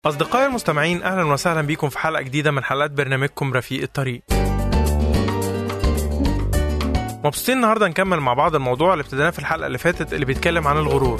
أصدقائي المستمعين أهلا وسهلا بكم في حلقة جديدة من حلقات برنامجكم رفيق الطريق مبسوطين النهاردة نكمل مع بعض الموضوع اللي ابتديناه في الحلقة اللي فاتت اللي بيتكلم عن الغرور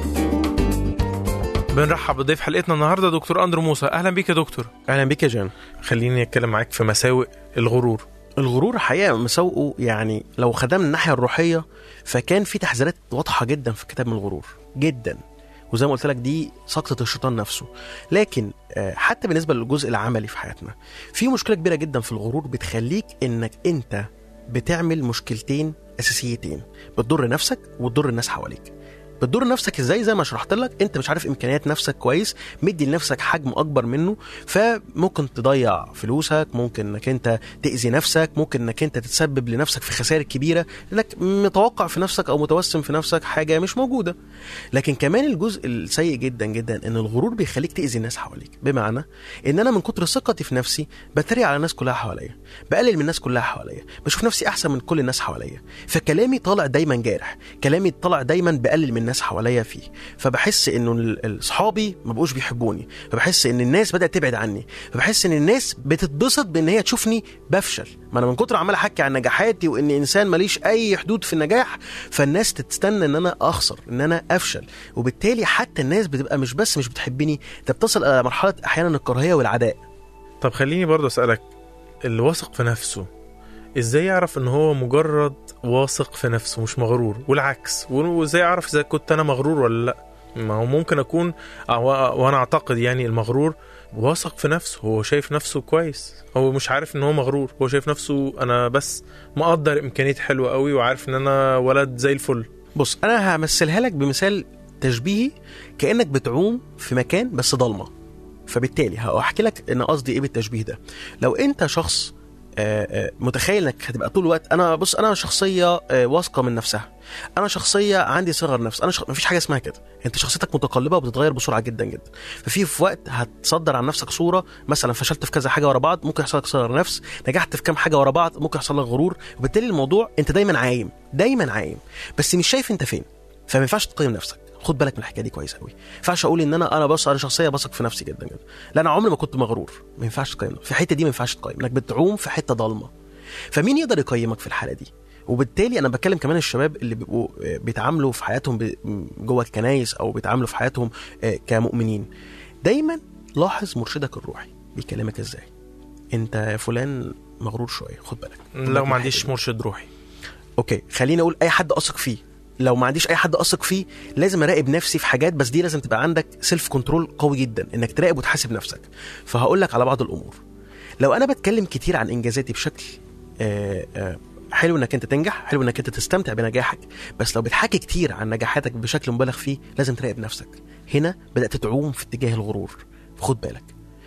بنرحب بضيف حلقتنا النهاردة دكتور أندرو موسى أهلا بيك يا دكتور اهلا بك يا جان خليني أتكلم معاك في مساوئ الغرور الغرور حقيقه مساوئه يعني لو خدمنا من الناحيه الروحيه فكان في تحذيرات واضحه جدا في الكتاب من الغرور جدا وزي ما قلت لك دي سقطة الشيطان نفسه لكن آه، حتى بالنسبة للجزء العملي في حياتنا في مشكلة كبيرة جدا في الغرور بتخليك انك انت بتعمل مشكلتين اساسيتين بتضر نفسك وتضر الناس حواليك بتضر نفسك ازاي زي ما شرحت لك انت مش عارف امكانيات نفسك كويس مدي لنفسك حجم اكبر منه فممكن تضيع فلوسك ممكن انك انت تاذي نفسك ممكن انك انت تتسبب لنفسك في خسائر كبيره لانك متوقع في نفسك او متوسم في نفسك حاجه مش موجوده لكن كمان الجزء السيء جدا جدا ان الغرور بيخليك تاذي الناس حواليك بمعنى ان انا من كتر ثقتي في نفسي بتريق على الناس كلها حواليا بقلل من الناس كلها حواليا بشوف نفسي احسن من كل الناس حواليا فكلامي طالع دايما جارح كلامي طالع دايما بقلل من الناس حواليا فيه فبحس انه ال- ال- صحابي ما بقوش بيحبوني فبحس ان الناس بدات تبعد عني فبحس ان الناس بتتبسط بان هي تشوفني بفشل ما انا من كتر عمال احكي عن نجاحاتي وان انسان ماليش اي حدود في النجاح فالناس تستنى ان انا اخسر ان انا افشل وبالتالي حتى الناس بتبقى مش بس مش بتحبني ده بتصل الى مرحله احيانا الكراهيه والعداء طب خليني برضه أسألك اللي واثق في نفسه ازاي يعرف ان هو مجرد واثق في نفسه مش مغرور والعكس وازاي اعرف اذا كنت انا مغرور ولا لا ما هو ممكن اكون أو وانا اعتقد يعني المغرور واثق في نفسه هو شايف نفسه كويس هو مش عارف ان هو مغرور هو شايف نفسه انا بس مقدر امكانيات حلوه قوي وعارف ان انا ولد زي الفل بص انا همثلها لك بمثال تشبيهي كانك بتعوم في مكان بس ضلمه فبالتالي هحكي لك ان قصدي ايه بالتشبيه ده لو انت شخص آه، آه، متخيل انك هتبقى طول الوقت انا بص انا شخصيه آه، واثقه من نفسها انا شخصيه عندي صغر نفس انا شخ... مفيش حاجه اسمها كده انت شخصيتك متقلبه وبتتغير بسرعه جدا جدا ففي في وقت هتصدر عن نفسك صوره مثلا فشلت في كذا حاجه ورا بعض ممكن يحصل لك صغر نفس نجحت في كام حاجه ورا بعض ممكن يحصل لك غرور وبالتالي الموضوع انت دايما عايم دايما عايم بس مش شايف انت فين فما ينفعش تقيم نفسك خد بالك من الحكايه دي كويس قوي ما ينفعش اقول ان انا انا بص انا شخصيه بثق في نفسي جدا جدا لا انا عمري ما كنت مغرور ما ينفعش تقيم في الحته دي ما ينفعش تقيم انك بتعوم في حته ضلمه فمين يقدر يقيمك في الحاله دي وبالتالي انا بتكلم كمان الشباب اللي بيبقوا آه، بيتعاملوا في حياتهم ب- جوه الكنايس او بيتعاملوا في حياتهم آه، كمؤمنين دايما لاحظ مرشدك الروحي بيكلمك ازاي انت يا فلان مغرور شويه خد بالك خد بالك لو من ما الحتة عنديش دي. مرشد روحي اوكي خليني اقول اي حد اثق فيه لو ما عنديش اي حد اثق فيه لازم اراقب نفسي في حاجات بس دي لازم تبقى عندك سيلف كنترول قوي جدا انك تراقب وتحاسب نفسك فهقول لك على بعض الامور لو انا بتكلم كتير عن انجازاتي بشكل آه، آه، حلو انك انت تنجح حلو انك انت تستمتع بنجاحك بس لو بتحكي كتير عن نجاحاتك بشكل مبالغ فيه لازم تراقب نفسك هنا بدات تعوم في اتجاه الغرور خد بالك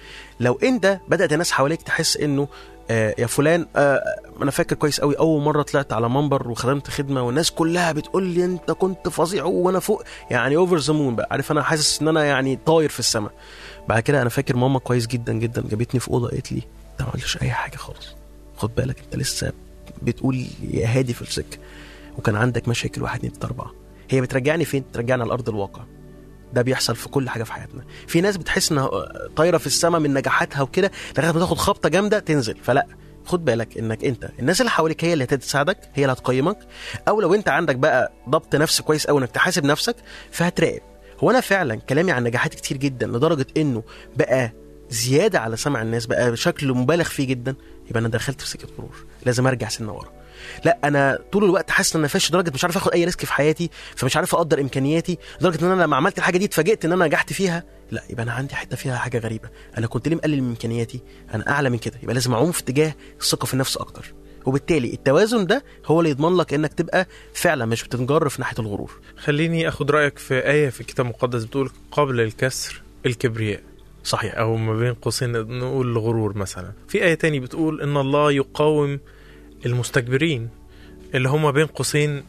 لو انت بدات الناس حواليك تحس انه آه يا فلان آه انا فاكر كويس قوي اول مره طلعت على منبر وخدمت خدمه والناس كلها بتقول لي انت كنت فظيع وانا فوق يعني اوفر ذا مون بقى عارف انا حاسس ان انا يعني طاير في السماء بعد كده انا فاكر ماما كويس جدا جدا جابتني في اوضه قالت لي انت ما عملتش اي حاجه خالص خد بالك انت لسه بتقول يا هادي في السكه وكان عندك مشاكل واحد اتنين تلاته اربعه هي بترجعني فين؟ ترجعني على ارض الواقع ده بيحصل في كل حاجه في حياتنا في ناس بتحس انها طايره في السماء من نجاحاتها وكده لغايه ما تاخد خبطه جامده تنزل فلا خد بالك انك انت الناس اللي حواليك هي اللي هتساعدك هي اللي هتقيمك او لو انت عندك بقى ضبط نفس كويس قوي انك تحاسب نفسك فهتراقب هو انا فعلا كلامي عن نجاحاتي كتير جدا لدرجه انه بقى زياده على سمع الناس بقى بشكل مبالغ فيه جدا يبقى انا دخلت في سكه غرور لازم ارجع سنه ورا لا انا طول الوقت حاسس ان انا فاشل لدرجه مش عارف اخد اي ريسك في حياتي فمش عارف اقدر امكانياتي لدرجه ان انا لما عملت الحاجه دي اتفاجئت ان انا نجحت فيها لا يبقى انا عندي حته فيها حاجه غريبه انا كنت ليه مقلل من امكانياتي انا اعلى من كده يبقى لازم اعوم في اتجاه الثقه في النفس اكتر وبالتالي التوازن ده هو اللي يضمن لك انك تبقى فعلا مش بتنجر في ناحيه الغرور خليني اخد رايك في ايه في الكتاب المقدس بتقول قبل الكسر الكبرياء صحيح او ما بين قوسين نقول الغرور مثلا في ايه تاني بتقول ان الله يقاوم المستكبرين اللي هم بين قوسين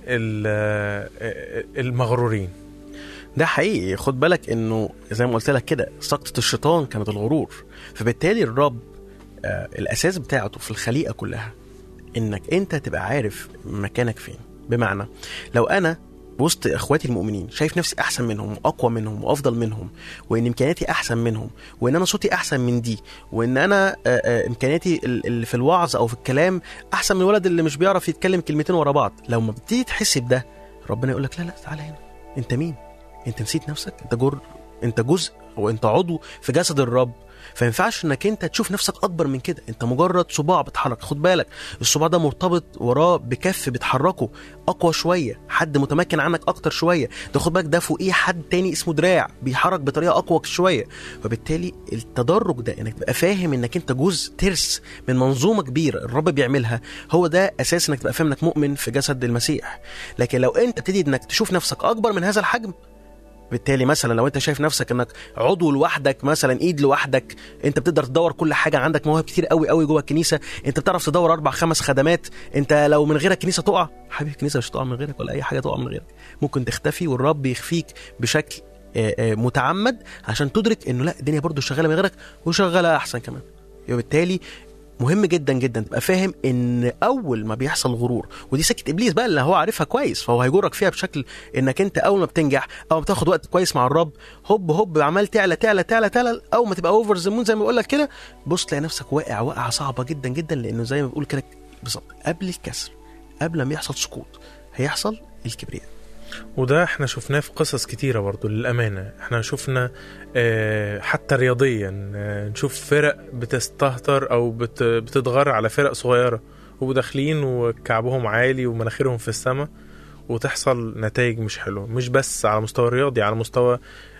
ال- المغرورين ده حقيقي خد بالك انه زي ما قلت لك كده سقطة الشيطان كانت الغرور فبالتالي الرب آه الاساس بتاعته في الخليقة كلها انك انت تبقى عارف مكانك فين بمعنى لو انا وسط اخواتي المؤمنين شايف نفسي احسن منهم واقوى منهم وافضل منهم وان امكانياتي احسن منهم وان انا صوتي احسن من دي وان انا آه، آه، امكانياتي ال- اللي في الوعظ او في الكلام احسن من الولد اللي مش بيعرف يتكلم كلمتين ورا بعض لو ما بتيجي تحس بده ربنا يقول لك لا لا تعالى هنا انت مين انت نسيت نفسك انت جر انت جزء وانت عضو في جسد الرب فما ينفعش انك انت تشوف نفسك اكبر من كده انت مجرد صباع بيتحرك خد بالك الصباع ده مرتبط وراه بكف بتحركه اقوى شويه حد متمكن عنك اكتر شويه ده خد بالك ده فوقيه حد تاني اسمه دراع بيحرك بطريقه اقوى شويه فبالتالي التدرج ده انك تبقى فاهم انك انت جزء ترس من منظومه كبيره الرب بيعملها هو ده اساس انك تبقى فاهم انك مؤمن في جسد المسيح لكن لو انت تبتدي انك تشوف نفسك اكبر من هذا الحجم بالتالي مثلا لو انت شايف نفسك انك عضو لوحدك مثلا ايد لوحدك انت بتقدر تدور كل حاجه عندك مواهب كتير قوي قوي جوه الكنيسه انت بتعرف تدور اربع خمس خدمات انت لو من غيرك الكنيسه تقع حبيبي الكنيسه مش تقع من غيرك ولا اي حاجه تقع من غيرك ممكن تختفي والرب يخفيك بشكل آه، آه، متعمد عشان تدرك انه لا الدنيا برضو شغاله من غيرك وشغاله احسن كمان وبالتالي مهم جدا جدا تبقى فاهم ان اول ما بيحصل غرور ودي سكه ابليس بقى اللي هو عارفها كويس فهو هيجرك فيها بشكل انك انت اول ما بتنجح او ما بتاخد وقت كويس مع الرب هوب هوب عمال تعلى تعلى تعلى تعلى اول ما تبقى اوفر ذا مون زي ما بقول لك كده بص تلاقي نفسك واقع وقعه صعبه جدا جدا لانه زي ما بقول كده بالظبط قبل الكسر قبل ما يحصل سقوط هيحصل الكبرياء وده احنا شفناه في قصص كتيرة برضو للأمانة احنا شفنا اه، حتى رياضيا اه، نشوف فرق بتستهتر أو بت- بتتغر على فرق صغيرة وداخلين وكعبهم عالي ومناخيرهم في السماء وتحصل نتائج مش حلوة مش بس على مستوى الرياضي على مستوى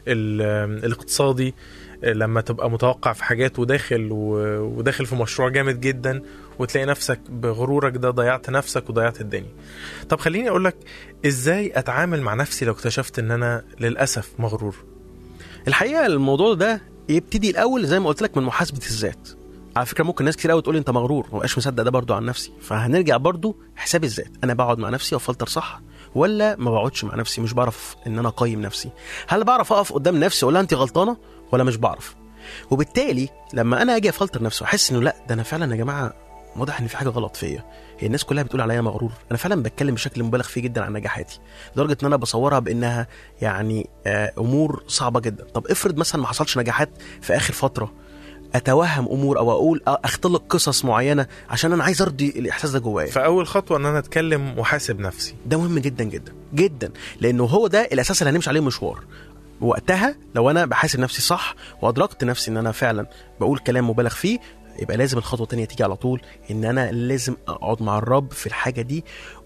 ال- الاقتصادي اه، لما تبقى متوقع في حاجات وداخل و- وداخل في مشروع جامد جدا وتلاقي نفسك بغرورك ده ضيعت نفسك وضيعت الدنيا طب خليني اقول لك ازاي اتعامل مع نفسي لو اكتشفت ان انا للاسف مغرور الحقيقه الموضوع ده يبتدي الاول زي ما قلت لك من محاسبه الذات على فكره ممكن ناس كتير قوي تقول لي انت مغرور ما بقاش مصدق ده برضو عن نفسي فهنرجع برضو حساب الذات انا بقعد مع نفسي وافلتر صح ولا ما بقعدش مع نفسي مش بعرف ان انا اقيم نفسي هل بعرف اقف قدام نفسي اقول لها انت غلطانه ولا مش بعرف وبالتالي لما انا اجي افلتر نفسي واحس انه لا ده انا فعلا يا جماعه واضح ان في حاجه غلط فيا هي الناس كلها بتقول عليا مغرور انا فعلا بتكلم بشكل مبالغ فيه جدا عن نجاحاتي لدرجه ان انا بصورها بانها يعني آه، امور صعبه جدا طب افرض مثلا ما حصلش نجاحات في اخر فتره اتوهم امور او اقول آه، اختلق قصص معينه عشان انا عايز ارضي الاحساس ده جوايا فاول خطوه ان انا اتكلم واحاسب نفسي ده مهم جدا جدا جدا لانه هو ده الاساس اللي هنمشي عليه مشوار وقتها لو انا بحاسب نفسي صح وادركت نفسي ان انا فعلا بقول كلام مبالغ فيه يبقى لازم الخطوه التانية تيجي على طول ان انا لازم اقعد مع الرب في الحاجه دي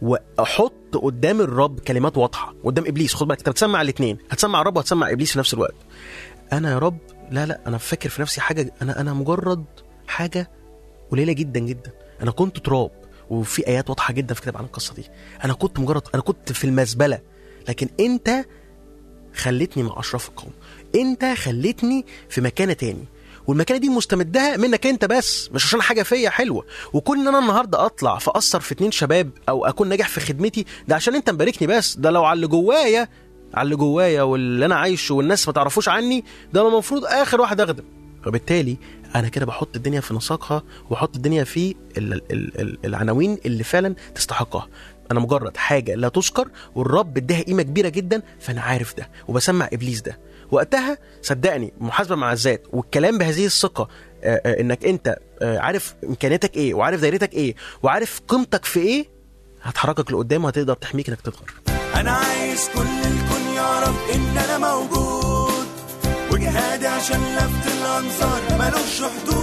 واحط قدام الرب كلمات واضحه قدام ابليس خد بالك انت بتسمع الاثنين هتسمع الرب وهتسمع ابليس في نفس الوقت انا يا رب لا لا انا فاكر في نفسي حاجه انا انا مجرد حاجه قليله جدا جدا انا كنت تراب وفي ايات واضحه جدا في الكتاب عن القصه دي انا كنت مجرد انا كنت في المزبله لكن انت خلتني مع اشراف القوم انت خلتني في مكانه تاني والمكانه دي مستمدها منك انت بس مش عشان حاجه فيا حلوه وكون ان انا النهارده اطلع فاثر في اتنين شباب او اكون ناجح في خدمتي ده عشان انت مباركني بس ده لو على اللي جوايا على اللي جوايا واللي انا عايشه والناس ما تعرفوش عني ده انا المفروض اخر واحد اخدم فبالتالي انا كده بحط الدنيا في نساقها وبحط الدنيا في ال- ال- ال- العناوين اللي فعلا تستحقها انا مجرد حاجه لا تذكر والرب اداها قيمه كبيره جدا فانا عارف ده وبسمع ابليس ده وقتها صدقني محاسبه مع الذات والكلام بهذه الثقه آه، آه، انك انت آه، عارف امكانياتك ايه وعارف دايرتك ايه وعارف قيمتك في ايه هتحركك لقدام وهتقدر تحميك انك تظهر انا عايز كل الكون يعرف ان انا موجود وجهادي عشان لفت الانظار ملوش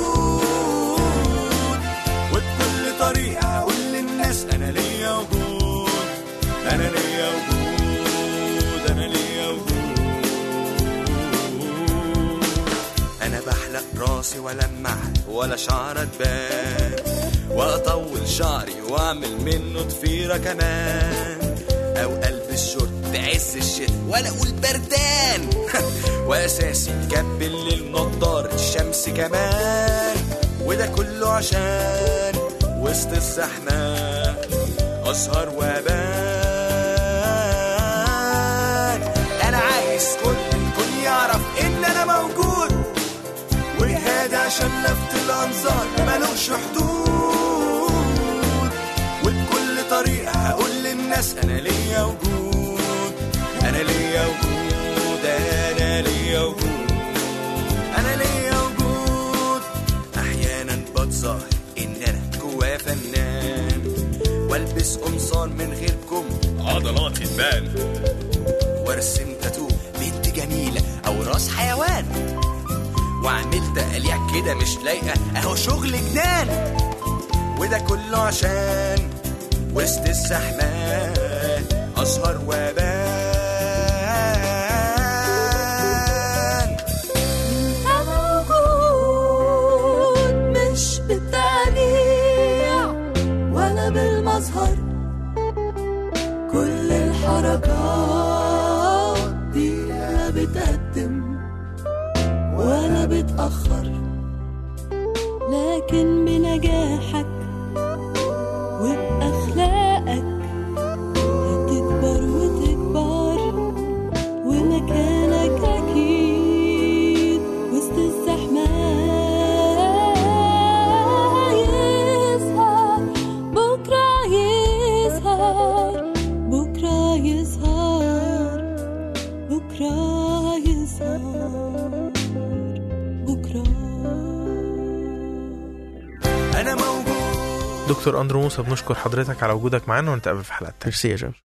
حدود وبكل طريقه اقول للناس انا ليا وجود انا ليا وجود انا ليا وجود انا بحلق راسي ولمع ولا شعر تبان واطول شعري واعمل منه ضفيره كمان او البس شورت بعز الشتاء ولا اقول بردان واساسي كاب بالليل نضاره الشمس كمان وده كله عشان وسط الزحمه اسهر وابان انا عايز كل الكل يعرف ان انا موجود وجهادي عشان لفت الانظار ملوش حدود وبكل طريقه هقول للناس انا ليا وجود انا ليا وجود انا ليا وجود انا ليا وجود احيانا بتظاهر ان انا جوا فنان والبس قمصان من غيركم عضلاتي تبان وارسم تاتو بنت جميلة او راس حيوان وعملت تقليع كده مش لايقة اهو شغل جنان وده كله عشان وسط الزحمة أسهر وبان أنا موجود مش بالتقليع ولا بالمظهر كل الحركات دي لا بتقدم ولا بتأخر لكن بنجاحك وبأخلاقك هتكبر وتكبر ومكانك أكيد وسط الزحمة يظهر بكرة يظهر بكرة يظهر بكرة يظهر بكرة أنا موجود دكتور اندرو موسى بنشكر حضرتك على وجودك معانا ونتقابل في حلقات تانية ميرسي يا جيمس